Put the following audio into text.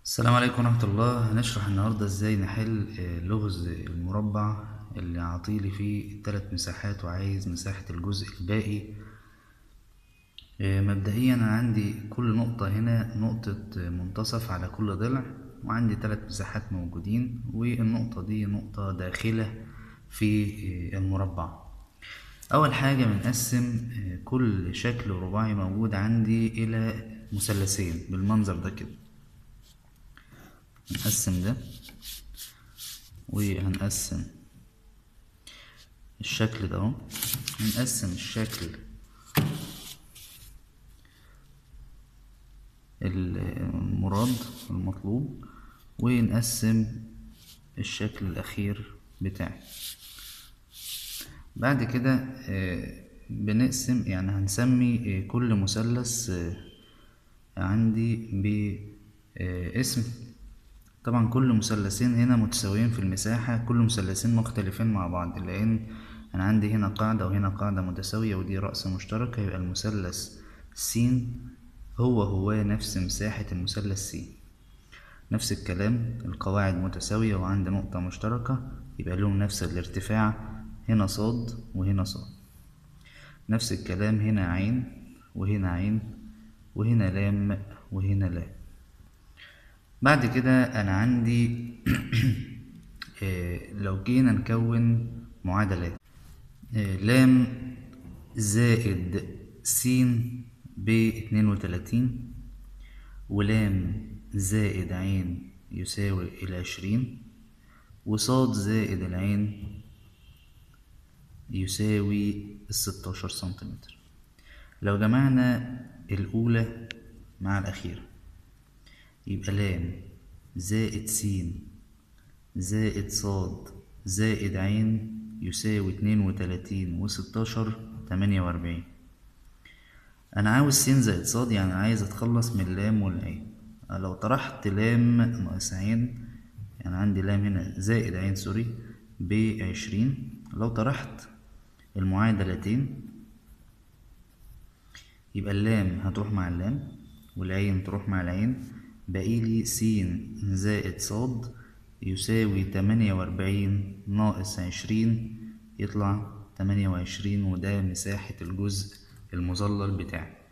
السلام عليكم ورحمة الله هنشرح النهاردة ازاي نحل آه، لغز المربع اللي عاطيلي فيه تلات مساحات وعايز مساحة الجزء الباقي آه، مبدئيا أنا عندي كل نقطة هنا نقطة آه، منتصف على كل ضلع وعندي تلات مساحات موجودين والنقطة دي نقطة داخلة في آه، المربع أول حاجة بنقسم آه، كل شكل رباعي موجود عندي إلى مثلثين بالمنظر ده كده هنقسم ده وهنقسم الشكل ده اهو هنقسم الشكل المراد المطلوب ونقسم الشكل الأخير بتاعي بعد كده آه، بنقسم يعني هنسمي آه، كل مثلث آه، عندي باسم طبعا كل مثلثين هنا متساويين في المساحة كل مثلثين مختلفين مع بعض لأن أنا عندي هنا قاعدة وهنا قاعدة متساوية ودي رأس مشترك يبقى المثلث س هو هو نفس مساحة المثلث س نفس الكلام القواعد متساوية وعندي نقطة مشتركة يبقى لهم نفس الارتفاع هنا صاد وهنا صاد نفس الكلام هنا عين وهنا عين وهنا لام وهنا لام بعد كده انا عندي آه، لو جينا نكون معادلات آه، لام زائد س باتنين وتلاتين ولام زائد عين يساوي العشرين وصاد زائد العين يساوي الستاشر سنتيمتر لو جمعنا الأولى مع الأخيرة يبقى لام زائد س زائد صاد زائد عين يساوي اتنين وتلاتين وستاشر تمانية وأربعين أنا عاوز س زائد صاد يعني عايز أتخلص من اللام والعين لو طرحت لام ناقص عين يعني عندي لام هنا زائد عين سوري بعشرين لو طرحت المعادلتين يبقى اللام هتروح مع اللام والعين تروح مع العين بقيلي س زائد صاد يساوي تمانية وأربعين ناقص عشرين يطلع تمانية وعشرين وده مساحة الجزء المظلل بتاعي